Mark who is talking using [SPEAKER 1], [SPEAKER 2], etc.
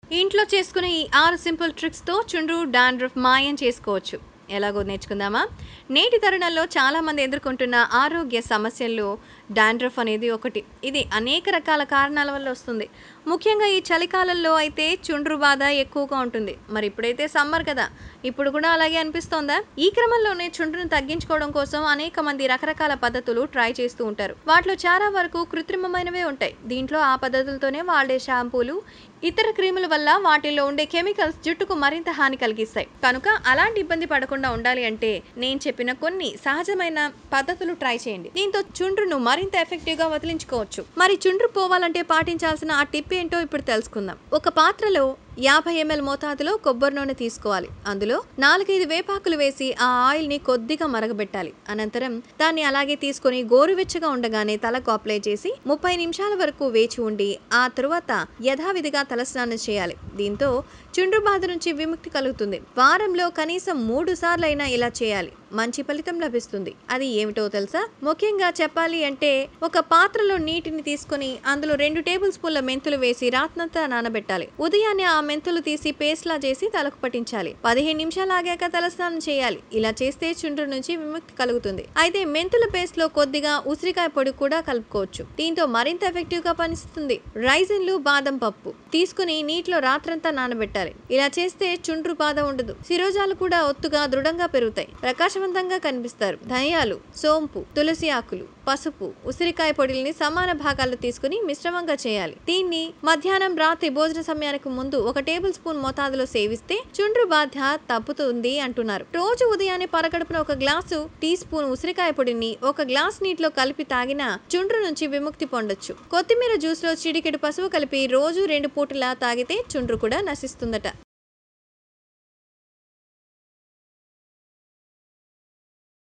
[SPEAKER 1] ఇంట్లో చేసుకునే ఈ ఆరు సింపుల్ ట్రిక్స్తో చుండ్రు డాండ్రఫ్ మాయం చేసుకోవచ్చు ఎలాగో నేర్చుకుందామా నేటి తరుణంలో చాలామంది ఎదుర్కొంటున్న ఆరోగ్య సమస్యల్లో డాండ్రఫ్ అనేది ఒకటి ఇది అనేక రకాల కారణాల వల్ల వస్తుంది ముఖ్యంగా ఈ చలికాలంలో అయితే చుండ్రు బాధ ఎక్కువగా ఉంటుంది మరి ఇప్పుడైతే సమ్మర్ కదా ఇప్పుడు కూడా అలాగే అనిపిస్తోందా ఈ క్రమంలోనే చుండ్రును తగ్గించుకోవడం కోసం అనేక మంది రకరకాల పద్ధతులు ట్రై చేస్తూ ఉంటారు వాటిలో చాలా వరకు కృత్రిమమైనవే ఉంటాయి దీంట్లో ఆ పద్ధతులతోనే వాడే షాంపూలు ఇతర క్రీముల వల్ల వాటిల్లో ఉండే కెమికల్స్ జుట్టుకు మరింత హాని కలిగిస్తాయి కనుక అలాంటి ఇబ్బంది పడకుండా ఉండాలి అంటే నేను చెప్పిన కొన్ని సహజమైన పద్ధతులు ట్రై చేయండి దీంతో చుండ్రును మరింత ఎఫెక్టివ్ గా వదిలించుకోవచ్చు మరి చుండ్రు పోవాలంటే పాటించాల్సిన ఆ టిప్ ఏంటో ఇప్పుడు తెలుసుకుందాం ఒక పాత్రలో యాభై ఎంఎల్ మోతాదులో కొబ్బరి నూనె తీసుకోవాలి అందులో నాలుగైదు వేపాకులు వేసి ఆ ఆయిల్ ని కొద్దిగా మరగబెట్టాలి అనంతరం దాన్ని అలాగే తీసుకొని గోరువెచ్చగా ఉండగానే తలకు అప్లై చేసి ముప్పై నిమిషాల వరకు వేచి ఉండి ఆ తరువాత యథావిధిగా తలస్నానం చేయాలి దీంతో చుండ్రు బాధ నుంచి విముక్తి కలుగుతుంది వారంలో కనీసం మూడు సార్లు అయినా ఇలా చేయాలి మంచి ఫలితం లభిస్తుంది అది ఏమిటో తెలుసా ముఖ్యంగా చెప్పాలి అంటే ఒక పాత్రలో నీటిని తీసుకొని అందులో రెండు టేబుల్ స్పూన్ల మెంతులు వేసి రాత్రంతా నానబెట్టాలి ఉదయాన్నే ఆ మెంతులు తీసి పేస్ట్ లా చేసి తలకు పట్టించాలి పదిహేను నిమిషాలు ఆగాక తలస్నానం చేయాలి ఇలా చేస్తే చుండ్రు నుంచి విముక్తి కలుగుతుంది అయితే మెంతుల పేస్ట్ లో కొద్దిగా ఉసిరికాయ పొడి కూడా కలుపుకోవచ్చు దీంతో మరింత ఎఫెక్టివ్ గా పనిస్తుంది రైజిన్లు బాదం పప్పు తీసుకుని నీటిలో రాత్రంతా నానబెట్టాలి ఇలా చేస్తే చుండ్రు బాధ ఉండదు శిరోజాలు కూడా ఒత్తుగా దృఢంగా పెరుగుతాయి ప్రకాశవంతంగా కనిపిస్తారు ధనియాలు సోంపు తులసి ఆకులు పసుపు ఉసిరికాయ పొడిల్ని సమాన భాగాల్లో తీసుకుని మిశ్రమంగా చేయాలి దీన్ని మధ్యాహ్నం రాత్రి భోజన సమయానికి ముందు ఒక టేబుల్ స్పూన్ మోతాదులో సేవిస్తే చుండ్రు బాధ తప్పుతుంది అంటున్నారు రోజు ఉదయాన్నే పరగడుపున ఒక గ్లాసు టీ స్పూన్ ఉసిరికాయ పొడిని ఒక గ్లాస్ నీటిలో కలిపి తాగినా చుండ్రు నుంచి విముక్తి పొందొచ్చు కొత్తిమీర జ్యూస్ లో చిటికెడు పసుపు కలిపి రోజు రెండు పూటలా తాగితే చుండ్రు కూడా నశిస్తుందట